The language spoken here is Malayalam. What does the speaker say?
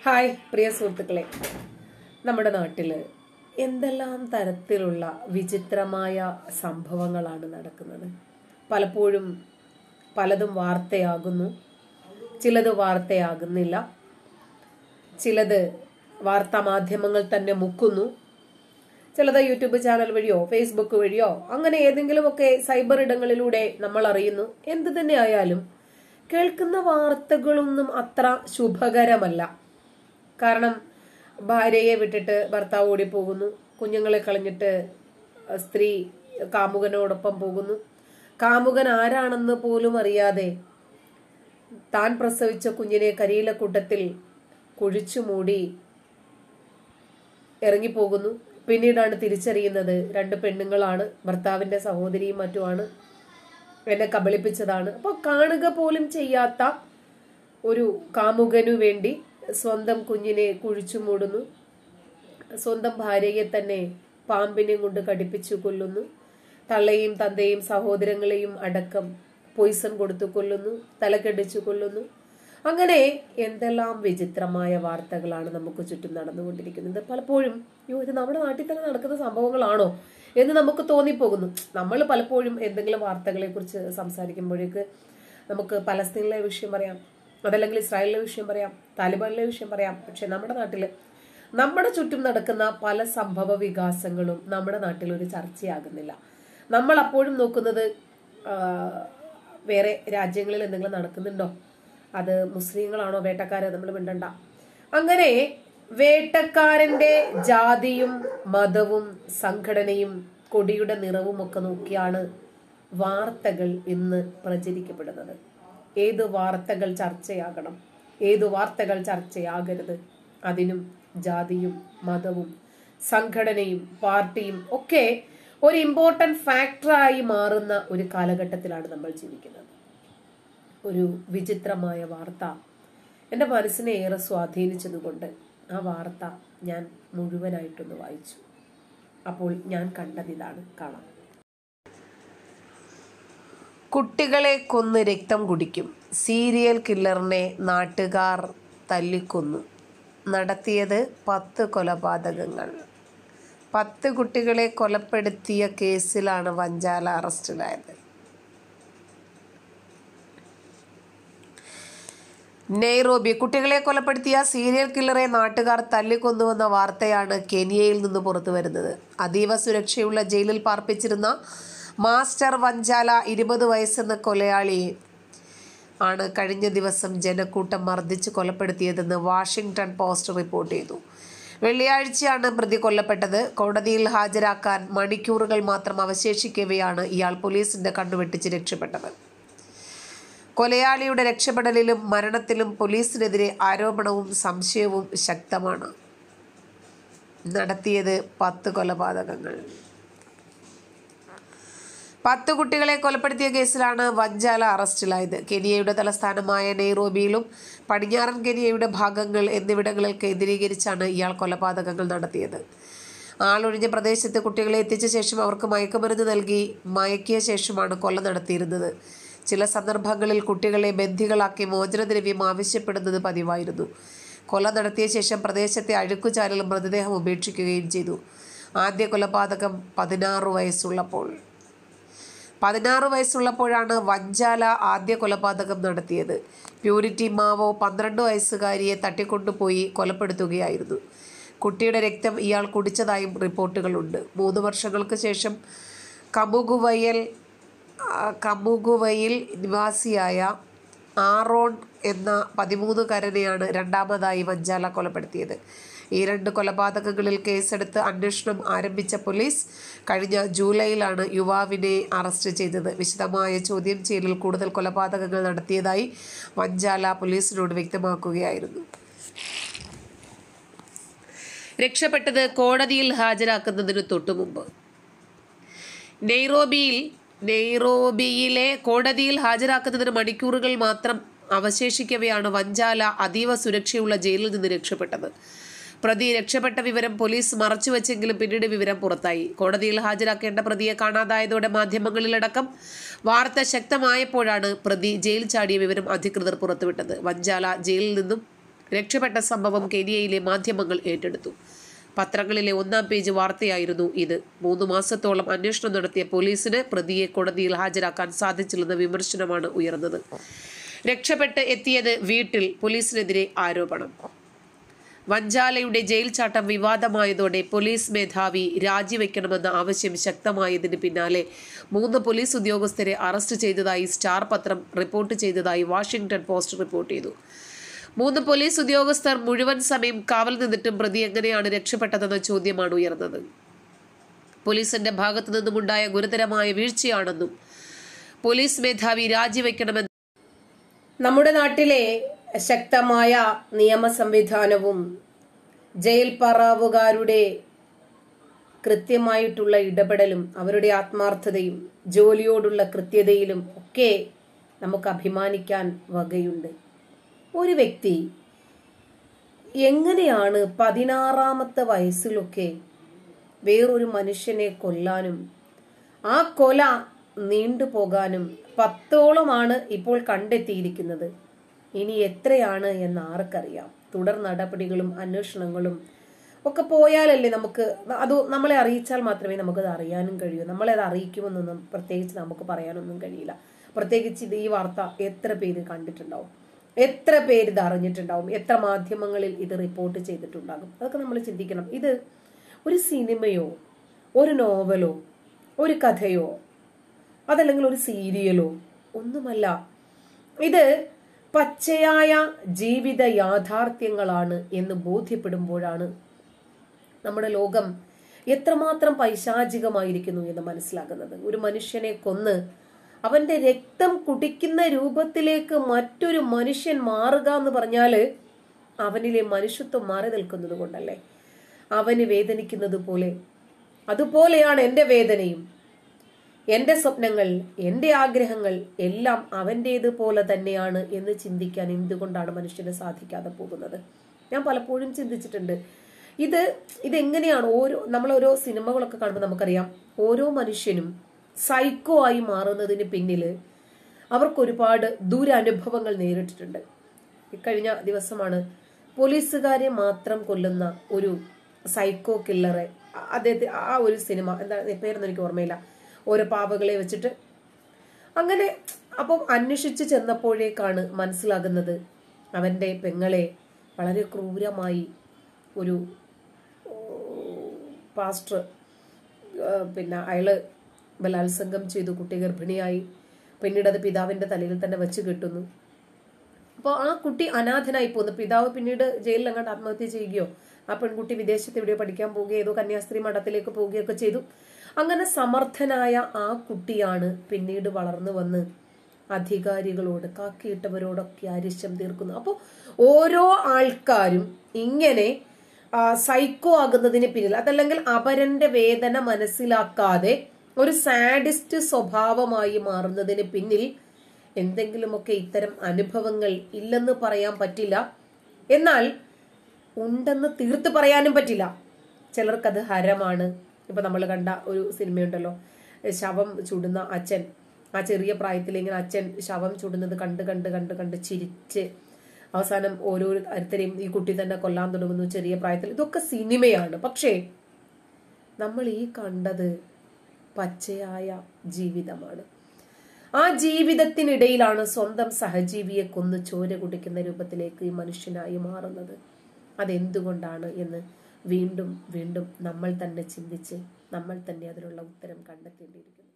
ഹായ് പ്രിയ സുഹൃത്തുക്കളെ നമ്മുടെ നാട്ടിൽ എന്തെല്ലാം തരത്തിലുള്ള വിചിത്രമായ സംഭവങ്ങളാണ് നടക്കുന്നത് പലപ്പോഴും പലതും വാർത്തയാകുന്നു ചിലത് വാർത്തയാകുന്നില്ല ചിലത് വാർത്താ മാധ്യമങ്ങൾ തന്നെ മുക്കുന്നു ചിലത് യൂട്യൂബ് ചാനൽ വഴിയോ ഫേസ്ബുക്ക് വഴിയോ അങ്ങനെ ഏതെങ്കിലുമൊക്കെ സൈബർ ഇടങ്ങളിലൂടെ നമ്മൾ അറിയുന്നു എന്ത് തന്നെ ആയാലും കേൾക്കുന്ന വാർത്തകളൊന്നും അത്ര ശുഭകരമല്ല കാരണം ഭാര്യയെ വിട്ടിട്ട് ഭർത്താവ് ഓടിപ്പോകുന്നു കുഞ്ഞുങ്ങളെ കളഞ്ഞിട്ട് സ്ത്രീ കാമുകനോടൊപ്പം പോകുന്നു കാമുകൻ ആരാണെന്ന് പോലും അറിയാതെ താൻ പ്രസവിച്ച കുഞ്ഞിനെ കരിയിലക്കൂട്ടത്തിൽ കുഴിച്ചു മൂടി ഇറങ്ങിപ്പോകുന്നു പിന്നീടാണ് തിരിച്ചറിയുന്നത് രണ്ട് പെണ്ണുങ്ങളാണ് ഭർത്താവിന്റെ സഹോദരിയും മറ്റുമാണ് എന്നെ കബളിപ്പിച്ചതാണ് അപ്പോൾ കാണുക പോലും ചെയ്യാത്ത ഒരു കാമുകനു വേണ്ടി സ്വന്തം കുഞ്ഞിനെ കുഴിച്ചു മൂടുന്നു സ്വന്തം ഭാര്യയെ തന്നെ പാമ്പിനെ കൊണ്ട് കടിപ്പിച്ചു കൊല്ലുന്നു തള്ളയും തന്തയും സഹോദരങ്ങളെയും അടക്കം പോയിസൺ കൊടുത്തു കൊല്ലുന്നു തലക്കടിച്ചു കൊല്ലുന്നു അങ്ങനെ എന്തെല്ലാം വിചിത്രമായ വാർത്തകളാണ് നമുക്ക് ചുറ്റും നടന്നുകൊണ്ടിരിക്കുന്നത് പലപ്പോഴും യോ ഇത് നമ്മുടെ നാട്ടിൽ തന്നെ നടക്കുന്ന സംഭവങ്ങളാണോ എന്ന് നമുക്ക് തോന്നിപ്പോകുന്നു നമ്മൾ പലപ്പോഴും എന്തെങ്കിലും വാർത്തകളെ കുറിച്ച് സംസാരിക്കുമ്പോഴേക്ക് നമുക്ക് പലസ്തീനിലെ വിഷയം പറയാം അതല്ലെങ്കിൽ ഇസ്രായേലിലെ വിഷയം പറയാം താലിബാനിലെ വിഷയം പറയാം പക്ഷെ നമ്മുടെ നാട്ടില് നമ്മുടെ ചുറ്റും നടക്കുന്ന പല സംഭവ വികാസങ്ങളും നമ്മുടെ നാട്ടിൽ ഒരു ചർച്ചയാകുന്നില്ല നമ്മൾ അപ്പോഴും നോക്കുന്നത് ആ, വേറെ രാജ്യങ്ങളിൽ എന്തെങ്കിലും നടക്കുന്നുണ്ടോ അത് മുസ്ലിങ്ങളാണോ വേട്ടക്കാരെ നമ്മൾ മിണ്ടണ്ട അങ്ങനെ വേട്ടക്കാരന്റെ ജാതിയും മതവും സംഘടനയും കൊടിയുടെ നിറവും ഒക്കെ നോക്കിയാണ് വാർത്തകൾ ഇന്ന് പ്രചരിക്കപ്പെടുന്നത് ഏത് വാർത്തകൾ ചർച്ചയാകണം ഏത് വാർത്തകൾ ചർച്ചയാകരുത് അതിനും ജാതിയും മതവും സംഘടനയും പാർട്ടിയും ഒക്കെ ഒരു ഇമ്പോർട്ടന്റ് ഫാക്ടറായി മാറുന്ന ഒരു കാലഘട്ടത്തിലാണ് നമ്മൾ ജീവിക്കുന്നത് ഒരു വിചിത്രമായ വാർത്ത എൻ്റെ മനസ്സിനെ ഏറെ സ്വാധീനിച്ചതുകൊണ്ട് ആ വാർത്ത ഞാൻ മുഴുവനായിട്ടൊന്ന് വായിച്ചു അപ്പോൾ ഞാൻ കണ്ടതിതാണ് കാണാം കുട്ടികളെ കൊന്ന് രക്തം കുടിക്കും സീരിയൽ കില്ലറിനെ നാട്ടുകാർ തല്ലിക്കൊന്നു നടത്തിയത് പത്ത് കൊലപാതകങ്ങൾ പത്ത് കുട്ടികളെ കൊലപ്പെടുത്തിയ കേസിലാണ് വഞ്ചാല അറസ്റ്റിലായത് നെയ്റോബി കുട്ടികളെ കൊലപ്പെടുത്തിയ സീരിയൽ കില്ലറെ നാട്ടുകാർ തല്ലിക്കൊന്നുവെന്ന വാർത്തയാണ് കെനിയയിൽ നിന്ന് പുറത്തു വരുന്നത് അതീവ സുരക്ഷയുള്ള ജയിലിൽ പാർപ്പിച്ചിരുന്ന മാസ്റ്റർ വഞ്ചാല ഇരുപത് വയസ്സെന്ന കൊലയാളിയെ ആണ് കഴിഞ്ഞ ദിവസം ജനക്കൂട്ടം മർദ്ദിച്ച് കൊലപ്പെടുത്തിയതെന്ന് വാഷിംഗ്ടൺ പോസ്റ്റ് റിപ്പോർട്ട് ചെയ്തു വെള്ളിയാഴ്ചയാണ് പ്രതി കൊല്ലപ്പെട്ടത് കോടതിയിൽ ഹാജരാക്കാൻ മണിക്കൂറുകൾ മാത്രം അവശേഷിക്കവെയാണ് ഇയാൾ പോലീസിന്റെ കണ്ണുവെട്ടിച്ച് രക്ഷപ്പെട്ടത് കൊലയാളിയുടെ രക്ഷപ്പെടലിലും മരണത്തിലും പോലീസിനെതിരെ ആരോപണവും സംശയവും ശക്തമാണ് നടത്തിയത് പത്ത് കൊലപാതകങ്ങൾ പത്ത് കുട്ടികളെ കൊലപ്പെടുത്തിയ കേസിലാണ് വഞ്ചാല അറസ്റ്റിലായത് കെനിയയുടെ തലസ്ഥാനമായ നെയ്റോബിയിലും പടിഞ്ഞാറൻ കെനിയയുടെ ഭാഗങ്ങൾ എന്നിവിടങ്ങളിൽ കേന്ദ്രീകരിച്ചാണ് ഇയാൾ കൊലപാതകങ്ങൾ നടത്തിയത് ആളൊഴിഞ്ഞ പ്രദേശത്ത് കുട്ടികളെ എത്തിച്ച ശേഷം അവർക്ക് മയക്കുമരുന്ന് നൽകി മയക്കിയ ശേഷമാണ് കൊല നടത്തിയിരുന്നത് ചില സന്ദർഭങ്ങളിൽ കുട്ടികളെ ബന്ധികളാക്കി മോചനദ്രവ്യം ആവശ്യപ്പെടുന്നത് പതിവായിരുന്നു കൊല നടത്തിയ ശേഷം പ്രദേശത്തെ അഴുക്കുചാലിൽ മൃതദേഹം ഉപേക്ഷിക്കുകയും ചെയ്തു ആദ്യ കൊലപാതകം പതിനാറ് വയസ്സുള്ളപ്പോൾ പതിനാറ് വയസ്സുള്ളപ്പോഴാണ് വഞ്ചാല ആദ്യ കൊലപാതകം നടത്തിയത് പ്യൂരിറ്റി മാവോ പന്ത്രണ്ട് വയസ്സുകാരിയെ തട്ടിക്കൊണ്ടുപോയി കൊലപ്പെടുത്തുകയായിരുന്നു കുട്ടിയുടെ രക്തം ഇയാൾ കുടിച്ചതായും റിപ്പോർട്ടുകളുണ്ട് മൂന്ന് വർഷങ്ങൾക്ക് ശേഷം കമുകുവയൽ ആ, കമുകുവയിൽ നിവാസിയായ ആറോൺ എന്ന പതിമൂന്നുകാരനെയാണ് രണ്ടാമതായി വഞ്ചാല കൊലപ്പെടുത്തിയത് ഈ രണ്ട് കൊലപാതകങ്ങളിൽ കേസെടുത്ത് അന്വേഷണം ആരംഭിച്ച പോലീസ് കഴിഞ്ഞ ജൂലൈയിലാണ് യുവാവിനെ അറസ്റ്റ് ചെയ്തത് വിശദമായ ചോദ്യം ചെയ്യലിൽ കൂടുതൽ കൊലപാതകങ്ങൾ നടത്തിയതായി വഞ്ചാല പോലീസിനോട് വ്യക്തമാക്കുകയായിരുന്നു രക്ഷപ്പെട്ടത് കോടതിയിൽ ഹാജരാക്കുന്നതിന് തൊട്ടുമുമ്പ് നെയ്റോബിയിൽ നെയ്റോബിയിലെ കോടതിയിൽ ഹാജരാക്കുന്നതിന് മണിക്കൂറുകൾ മാത്രം അവശേഷിക്കവെയാണ് വഞ്ചാല അതീവ സുരക്ഷയുള്ള ജയിലിൽ നിന്ന് രക്ഷപ്പെട്ടത് പ്രതി രക്ഷപ്പെട്ട വിവരം പോലീസ് മറച്ചുവെച്ചെങ്കിലും പിന്നീട് വിവരം പുറത്തായി കോടതിയിൽ ഹാജരാക്കേണ്ട പ്രതിയെ കാണാതായതോടെ മാധ്യമങ്ങളിലടക്കം വാർത്ത ശക്തമായപ്പോഴാണ് പ്രതി ജയിൽ ചാടിയ വിവരം അധികൃതർ പുറത്തുവിട്ടത് വഞ്ചാല ജയിലിൽ നിന്നും രക്ഷപ്പെട്ട സംഭവം കെനിയയിലെ മാധ്യമങ്ങൾ ഏറ്റെടുത്തു പത്രങ്ങളിലെ ഒന്നാം പേജ് വാർത്തയായിരുന്നു ഇത് മൂന്ന് മാസത്തോളം അന്വേഷണം നടത്തിയ പോലീസിന് പ്രതിയെ കോടതിയിൽ ഹാജരാക്കാൻ സാധിച്ചില്ലെന്ന വിമർശനമാണ് ഉയർന്നത് രക്ഷപ്പെട്ട് എത്തിയത് വീട്ടിൽ പോലീസിനെതിരെ ആരോപണം വഞ്ചാലയുടെ ജയിൽ ചാട്ടം വിവാദമായതോടെ പോലീസ് മേധാവി രാജിവെക്കണമെന്ന ആവശ്യം ശക്തമായതിന് പിന്നാലെ മൂന്ന് പോലീസ് ഉദ്യോഗസ്ഥരെ അറസ്റ്റ് ചെയ്തതായി സ്റ്റാർ പത്രം റിപ്പോർട്ട് ചെയ്തതായി വാഷിംഗ്ടൺ പോസ്റ്റ് റിപ്പോർട്ട് ചെയ്തു മൂന്ന് പോലീസ് ഉദ്യോഗസ്ഥർ മുഴുവൻ സമയം കാവൽ നിന്നിട്ടും പ്രതി എങ്ങനെയാണ് രക്ഷപ്പെട്ടതെന്ന ചോദ്യമാണ് ഉയർന്നത് പോലീസിന്റെ ഭാഗത്തു നിന്നുമുണ്ടായ ഗുരുതരമായ വീഴ്ചയാണെന്നും പോലീസ് മേധാവി രാജിവെക്കണമെന്ന് നമ്മുടെ നാട്ടിലെ ശക്തമായ നിയമ സംവിധാനവും ജയിൽ പറാവുകാരുടെ കൃത്യമായിട്ടുള്ള ഇടപെടലും അവരുടെ ആത്മാർത്ഥതയും ജോലിയോടുള്ള കൃത്യതയിലും ഒക്കെ നമുക്ക് അഭിമാനിക്കാൻ വകയുണ്ട് ഒരു വ്യക്തി എങ്ങനെയാണ് പതിനാറാമത്തെ വയസ്സിലൊക്കെ വേറൊരു മനുഷ്യനെ കൊല്ലാനും ആ കൊല നീണ്ടുപോകാനും പത്തോളമാണ് ഇപ്പോൾ കണ്ടെത്തിയിരിക്കുന്നത് ഇനി എത്രയാണ് എന്ന് ആർക്കറിയാം തുടർ നടപടികളും അന്വേഷണങ്ങളും ഒക്കെ പോയാലല്ലേ നമുക്ക് അത് നമ്മളെ അറിയിച്ചാൽ മാത്രമേ നമുക്കത് അറിയാനും കഴിയൂ നമ്മളെ അത് അറിയിക്കുമെന്നൊന്നും പ്രത്യേകിച്ച് നമുക്ക് പറയാനൊന്നും കഴിയില്ല പ്രത്യേകിച്ച് ഇത് ഈ വാർത്ത എത്ര പേര് കണ്ടിട്ടുണ്ടാവും എത്ര പേര് ഇത് അറിഞ്ഞിട്ടുണ്ടാവും എത്ര മാധ്യമങ്ങളിൽ ഇത് റിപ്പോർട്ട് ചെയ്തിട്ടുണ്ടാകും അതൊക്കെ നമ്മൾ ചിന്തിക്കണം ഇത് ഒരു സിനിമയോ ഒരു നോവലോ ഒരു കഥയോ അതല്ലെങ്കിൽ ഒരു സീരിയലോ ഒന്നുമല്ല ഇത് പച്ചയായ ജീവിത യാഥാർത്ഥ്യങ്ങളാണ് എന്ന് ബോധ്യപ്പെടുമ്പോഴാണ് നമ്മുടെ ലോകം എത്രമാത്രം പൈശാചികമായിരിക്കുന്നു എന്ന് മനസ്സിലാകുന്നത് ഒരു മനുഷ്യനെ കൊന്ന് അവന്റെ രക്തം കുടിക്കുന്ന രൂപത്തിലേക്ക് മറ്റൊരു മനുഷ്യൻ മാറുക എന്ന് പറഞ്ഞാല് അവനിലെ മനുഷ്യത്വം മാറി നിൽക്കുന്നത് കൊണ്ടല്ലേ അവന് വേദനിക്കുന്നത് പോലെ അതുപോലെയാണ് എൻ്റെ വേദനയും എൻ്റെ സ്വപ്നങ്ങൾ എൻ്റെ ആഗ്രഹങ്ങൾ എല്ലാം അവൻ്റേതുപോലെ തന്നെയാണ് എന്ന് ചിന്തിക്കാൻ എന്തുകൊണ്ടാണ് മനുഷ്യന് സാധിക്കാതെ പോകുന്നത് ഞാൻ പലപ്പോഴും ചിന്തിച്ചിട്ടുണ്ട് ഇത് ഇതെങ്ങനെയാണ് ഓരോ നമ്മൾ ഓരോ സിനിമകളൊക്കെ കാണുമ്പോൾ നമുക്കറിയാം ഓരോ മനുഷ്യനും സൈക്കോ ആയി മാറുന്നതിന് പിന്നിൽ അവർക്ക് ഒരുപാട് ദുരനുഭവങ്ങൾ നേരിട്ടിട്ടുണ്ട് ഇക്കഴിഞ്ഞ ദിവസമാണ് പോലീസുകാരെ മാത്രം കൊല്ലുന്ന ഒരു സൈക്കോ കില്ലറെ അദ്ദേഹത്തെ ആ ഒരു സിനിമ എന്താ പേരൊന്നും എനിക്ക് ഓർമ്മയില്ല ഓരോ പാവകളെ വെച്ചിട്ട് അങ്ങനെ അപ്പം അന്വേഷിച്ച് ചെന്നപ്പോഴേക്കാണ് മനസ്സിലാകുന്നത് അവൻ്റെ പെങ്ങളെ വളരെ ക്രൂരമായി ഒരു പാസ്റ്റർ പിന്നെ അയാള് ബലാത്സംഗം ചെയ്തു കുട്ടി ഗർഭിണിയായി പിന്നീട് അത് പിതാവിന്റെ തലയിൽ തന്നെ വെച്ച് കെട്ടുന്നു അപ്പോൾ ആ കുട്ടി അനാഥനായി പോകുന്നു പിതാവ് പിന്നീട് ജയിലിൽ അങ്ങോട്ട് ആത്മഹത്യ ചെയ്യുകയോ ആ പെൺകുട്ടി വിദേശത്ത് എവിടെയോ പഠിക്കാൻ പോവുകയോ ഏതോ കന്യാസ്ത്രീ മഠത്തിലേക്ക് പോവുകയൊക്കെ ചെയ്തു അങ്ങനെ സമർത്ഥനായ ആ കുട്ടിയാണ് പിന്നീട് വളർന്നു വന്ന് അധികാരികളോട് കാക്കിയിട്ടവരോടൊക്കെ അരിശം തീർക്കുന്നു അപ്പോൾ ഓരോ ആൾക്കാരും ഇങ്ങനെ സൈക്കോ ആകുന്നതിന് പിന്നിൽ അതല്ലെങ്കിൽ അപരന്റെ വേദന മനസ്സിലാക്കാതെ ഒരു സാഡിസ്റ്റ് സ്വഭാവമായി മാറുന്നതിന് പിന്നിൽ എന്തെങ്കിലുമൊക്കെ ഇത്തരം അനുഭവങ്ങൾ ഇല്ലെന്ന് പറയാൻ പറ്റില്ല എന്നാൽ ഉണ്ടെന്ന് തീർത്ത് പറയാനും പറ്റില്ല ചിലർക്കത് ഹരമാണ് ഇപ്പൊ നമ്മൾ കണ്ട ഒരു സിനിമയുണ്ടല്ലോ ശവം ചുടുന്ന അച്ഛൻ ആ ചെറിയ പ്രായത്തിൽ ഇങ്ങനെ അച്ഛൻ ശവം ചുടുന്നത് കണ്ട് കണ്ട് കണ്ട് കണ്ട് ചിരിച്ച് അവസാനം ഓരോരുത്തരെയും ഈ കുട്ടി തന്നെ കൊല്ലാൻ തുടങ്ങുന്നു ചെറിയ പ്രായത്തിൽ ഇതൊക്കെ സിനിമയാണ് പക്ഷേ നമ്മൾ ഈ കണ്ടത് പച്ചയായ ജീവിതമാണ് ആ ജീവിതത്തിനിടയിലാണ് സ്വന്തം സഹജീവിയെ കൊന്ന് ചോര കുടിക്കുന്ന രൂപത്തിലേക്ക് ഈ മനുഷ്യനായി മാറുന്നത് അതെന്തുകൊണ്ടാണ് എന്ന് വീണ്ടും വീണ്ടും നമ്മൾ തന്നെ ചിന്തിച്ച് നമ്മൾ തന്നെ അതിനുള്ള ഉത്തരം കണ്ടെത്തേണ്ടിയിരിക്കുന്നു